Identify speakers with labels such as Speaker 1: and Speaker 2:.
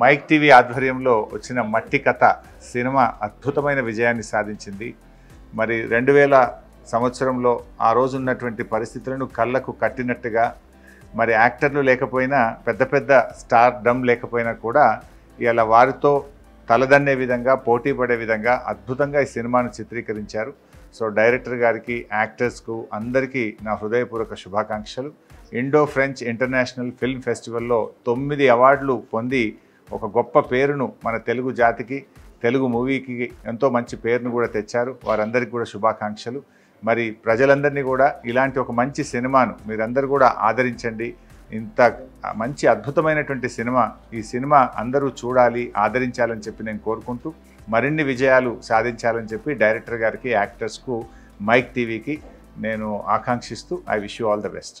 Speaker 1: mic TV ఆధ్వర్యంలో వచ్చిన మట్టి కథ సినిమా అద్భుతమైన విజయాన్ని సాధించింది మరి రెండు వేల సంవత్సరంలో ఆ రోజు ఉన్నటువంటి పరిస్థితులను కళ్ళకు కట్టినట్టుగా మరి యాక్టర్లు లేకపోయినా పెద్ద పెద్ద స్టార్ డమ్ లేకపోయినా కూడా ఇలా వారితో తలదన్నే విధంగా పోటీ పడే విధంగా అద్భుతంగా ఈ సినిమాను చిత్రీకరించారు సో డైరెక్టర్ గారికి యాక్టర్స్కు అందరికీ నా హృదయపూర్వక శుభాకాంక్షలు ఇండో ఫ్రెంచ్ ఇంటర్నేషనల్ ఫిల్మ్ ఫెస్టివల్లో తొమ్మిది అవార్డులు పొంది ఒక గొప్ప పేరును మన తెలుగు జాతికి తెలుగు మూవీకి ఎంతో మంచి పేరును కూడా తెచ్చారు వారందరికీ కూడా శుభాకాంక్షలు మరి ప్రజలందరినీ కూడా ఇలాంటి ఒక మంచి సినిమాను మీరందరూ కూడా ఆదరించండి ఇంత మంచి అద్భుతమైనటువంటి సినిమా ఈ సినిమా అందరూ చూడాలి ఆదరించాలని చెప్పి నేను కోరుకుంటూ మరిన్ని విజయాలు సాధించాలని చెప్పి డైరెక్టర్ గారికి యాక్టర్స్కు మైక్ టీవీకి నేను ఆకాంక్షిస్తూ I wish you all the best